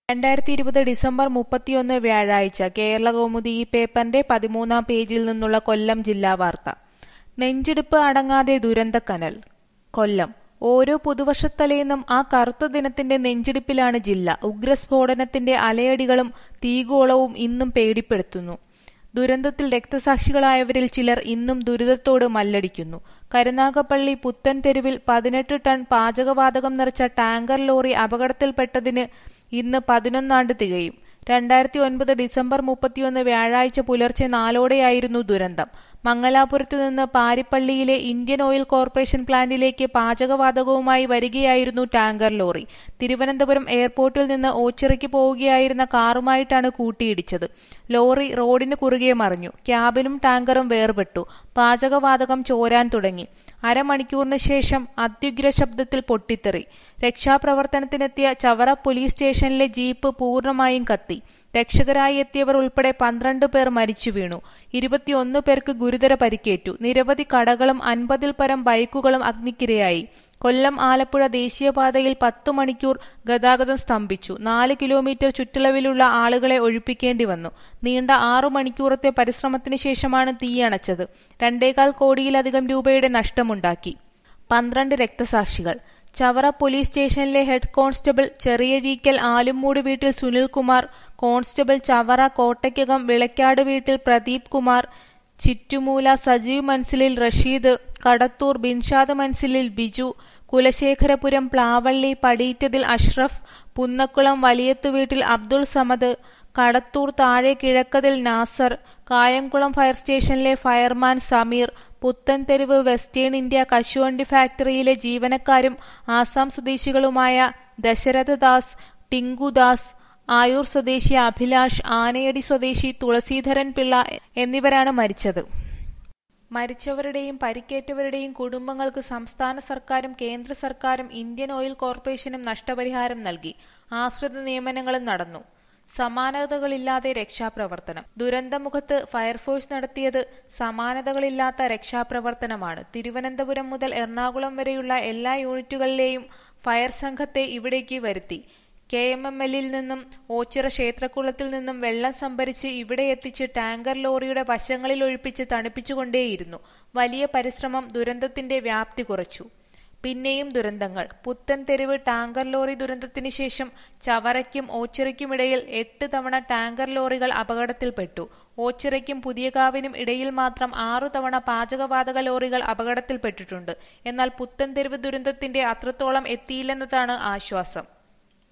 രണ്ടായിരത്തി ഇരുപത് ഡിസംബർ മുപ്പത്തിയൊന്ന് വ്യാഴാഴ്ച കേരളകൗമുദി ഈ പേപ്പറിന്റെ പതിമൂന്നാം പേജിൽ നിന്നുള്ള കൊല്ലം ജില്ലാ വാർത്ത നെഞ്ചിടിപ്പ് അടങ്ങാതെ ദുരന്തക്കനൽ കൊല്ലം ഓരോ പുതുവർഷത്തലേന്നും ആ കറുത്ത ദിനത്തിന്റെ നെഞ്ചിടിപ്പിലാണ് ജില്ല ഉഗ്രസ്ഫോടനത്തിന്റെ അലയടികളും തീഗോളവും ഇന്നും പേടിപ്പെടുത്തുന്നു ദുരന്തത്തിൽ രക്തസാക്ഷികളായവരിൽ ചിലർ ഇന്നും ദുരിതത്തോട് മല്ലടിക്കുന്നു കരുനാഗപ്പള്ളി പുത്തൻ തെരുവിൽ പതിനെട്ട് ടൺ പാചകവാതകം നിറച്ച ടാങ്കർ ലോറി അപകടത്തിൽപ്പെട്ടതിന് ഇന്ന് പതിനൊന്നാണ്ട് തികയും രണ്ടായിരത്തി ഒൻപത് ഡിസംബർ മുപ്പത്തിയൊന്ന് വ്യാഴാഴ്ച പുലർച്ചെ നാലോടെയായിരുന്നു ദുരന്തം മംഗലാപുരത്ത് നിന്ന് പാരിപ്പള്ളിയിലെ ഇന്ത്യൻ ഓയിൽ കോർപ്പറേഷൻ പ്ലാന്റിലേക്ക് പാചകവാതകവുമായി വരികയായിരുന്നു ടാങ്കർ ലോറി തിരുവനന്തപുരം എയർപോർട്ടിൽ നിന്ന് ഓച്ചിറയ്ക്ക് പോവുകയായിരുന്ന കാറുമായിട്ടാണ് കൂട്ടിയിടിച്ചത് ലോറി റോഡിന് കുറുകെ മറിഞ്ഞു ക്യാബിനും ടാങ്കറും വേർപെട്ടു പാചകവാതകം ചോരാൻ തുടങ്ങി അരമണിക്കൂറിന് ശേഷം അത്യുഗ്ര ശബ്ദത്തിൽ പൊട്ടിത്തെറി രക്ഷാപ്രവർത്തനത്തിനെത്തിയ ചവറ പോലീസ് സ്റ്റേഷനിലെ ജീപ്പ് പൂർണ്ണമായും കത്തി രക്ഷകരായി എത്തിയവർ ഉൾപ്പെടെ പന്ത്രണ്ട് പേർ മരിച്ചു വീണു ഇരുപത്തിയൊന്ന് പേർക്ക് ഗുരുതര പരിക്കേറ്റു നിരവധി കടകളും അൻപതിൽ പരം ബൈക്കുകളും അഗ്നിക്കിരയായി കൊല്ലം ആലപ്പുഴ ദേശീയപാതയിൽ പത്തു മണിക്കൂർ ഗതാഗതം സ്തംഭിച്ചു നാല് കിലോമീറ്റർ ചുറ്റളവിലുള്ള ആളുകളെ ഒഴിപ്പിക്കേണ്ടി വന്നു നീണ്ട ആറു മണിക്കൂറത്തെ പരിശ്രമത്തിന് ശേഷമാണ് തീയണച്ചത് രണ്ടേകാൽ കോടിയിലധികം രൂപയുടെ നഷ്ടമുണ്ടാക്കി പന്ത്രണ്ട് രക്തസാക്ഷികൾ ചവറ പോലീസ് സ്റ്റേഷനിലെ ഹെഡ് കോൺസ്റ്റബിൾ ചെറിയഴീക്കൽ ആലുംമൂട് വീട്ടിൽ സുനിൽകുമാർ കോൺസ്റ്റബിൾ ചവറ കോട്ടയ്ക്കകം വിളക്കാട് വീട്ടിൽ പ്രദീപ് കുമാർ ചിറ്റുമൂല സജീവ് മൻസിലിൽ റഷീദ് കടത്തൂർ ബിൻഷാദ് മൻസിലിൽ ബിജു കുലശേഖരപുരം പ്ലാവള്ളി പടീറ്റതിൽ അഷ്റഫ് പുന്നക്കുളം വലിയത്തുവീട്ടിൽ അബ്ദുൾ സമദ് കടത്തൂർ താഴെ കിഴക്കതിൽ നാസർ കായംകുളം ഫയർ സ്റ്റേഷനിലെ fireman Sameer Puthentheruvu Western India കശുവണ്ടി ഫാക്ടറിയിലെ ജീവനക്കാരും ആസാം സ്വദേശികളുമായ ദശരഥദാസ് ടിങ്കുദാസ് ആയൂർ സ്വദേശി അഭിലാഷ് ആനയടി സ്വദേശി തുളസീധരൻ പിള്ള എന്നിവരാണ് മരിച്ചത് മരിച്ചവരുടെയും പരിക്കേറ്റവരുടെയും കുടുംബങ്ങൾക്ക് സംസ്ഥാന സർക്കാരും കേന്ദ്ര സർക്കാരും ഇന്ത്യൻ ഓയിൽ കോർപ്പറേഷനും നഷ്ടപരിഹാരം നൽകി ആശ്രിത നിയമനങ്ങളും നടന്നു സമാനതകളില്ലാതെ രക്ഷാപ്രവർത്തനം ദുരന്തമുഖത്ത് ഫയർഫോഴ്സ് നടത്തിയത് സമാനതകളില്ലാത്ത രക്ഷാപ്രവർത്തനമാണ് തിരുവനന്തപുരം മുതൽ എറണാകുളം വരെയുള്ള എല്ലാ യൂണിറ്റുകളിലെയും ഫയർ സംഘത്തെ ഇവിടേക്ക് വരുത്തി കെ എം എം എല്ലിൽ നിന്നും ഓച്ചിറ ക്ഷേത്രക്കുളത്തിൽ നിന്നും വെള്ളം സംഭരിച്ച് ഇവിടെ എത്തിച്ച് ടാങ്കർ ലോറിയുടെ വശങ്ങളിൽ ഒഴിപ്പിച്ച് തണുപ്പിച്ചുകൊണ്ടേയിരുന്നു വലിയ പരിശ്രമം ദുരന്തത്തിന്റെ വ്യാപ്തി കുറച്ചു പിന്നെയും ദുരന്തങ്ങൾ പുത്തൻ തെരുവ് ടാങ്കർ ലോറി ദുരന്തത്തിന് ശേഷം ചവറയ്ക്കും ഓച്ചിറയ്ക്കുമിടയിൽ എട്ട് തവണ ടാങ്കർ ലോറികൾ അപകടത്തിൽപ്പെട്ടു ഓച്ചിറയ്ക്കും പുതിയകാവിനും ഇടയിൽ മാത്രം ആറു തവണ പാചകവാതക ലോറികൾ അപകടത്തിൽപ്പെട്ടിട്ടുണ്ട് എന്നാൽ പുത്തൻ തെരുവ് ദുരന്തത്തിന്റെ അത്രത്തോളം എത്തിയില്ലെന്നതാണ് ആശ്വാസം